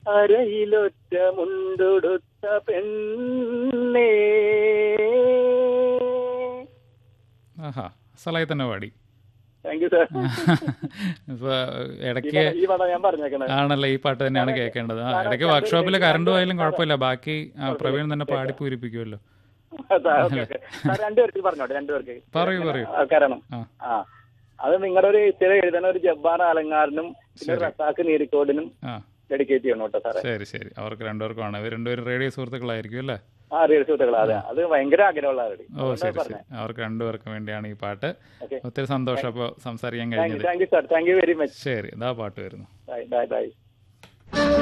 അരയിലൊറ്റ മുണ്ടുടുത്ത പെണ്ണേ ആഹാ അസലായി തന്നെ പാടി താങ്ക് യു സാർ ഇപ്പൊ ഇടയ്ക്ക് ഈ പടം ഞാൻ പറഞ്ഞേക്കണത് ആണല്ലോ ഈ പാട്ട് തന്നെയാണ് കേൾക്കേണ്ടത് ആ ഇടയ്ക്ക് വർക്ക്ഷോപ്പിൽ കറണ്ട് പോയാലും കുഴപ്പമില്ല ബാക്കി ആ, പ്രവീൺ തന്നെ പാടി പൂരിപ്പിക്കുമല്ലോ സാർ, ഓക്കേ, ഓക്കേ. സാർ രണ്ടുപേർക്ക് പറഞ്ഞോട്ടെ രണ്ടുപേർക്ക് പറയൂ പറയൂ കാരണം ആ ആ അത് നിങ്ങളുടെ ഒരു സ്ഥിരം എഴുതുന്ന ഒരു ജബ്ബാർ അലങ്കാരനും പിന്നെ ഒരു റസാഖ് നീരിക്കോടിനും ആ ഡെഡിക്കേറ്റ് ചെയ്യണം കേട്ടോ സാറേ ശരി ശരി അവർക്ക് രണ്ടുപേർക്കുമാണ് ഇവർ രണ്ടുപേരും റേഡിയോ സുഹൃത്തുക്കളായിരിക്കും അല്ലേ ആ റീൽ സുഹൃത്തുക്കളെ അതെ അത് ഭയങ്കര ആഗ്രഹമുള്ള ആരുടെ ഓ ശരി ശരി അവർക്ക് രണ്ടുപേർക്കും വേണ്ടിയാണ് ഈ പാട്ട് ഓക്കെ ഒത്തിരി സന്തോഷം അപ്പോൾ സംസാരിക്കാൻ താങ്ക് യു കഴിഞ്ഞത് thank you sir thank you very much ശരി ഇതാ പാട്ട് വരുന്നു ബൈ ബൈ ബൈ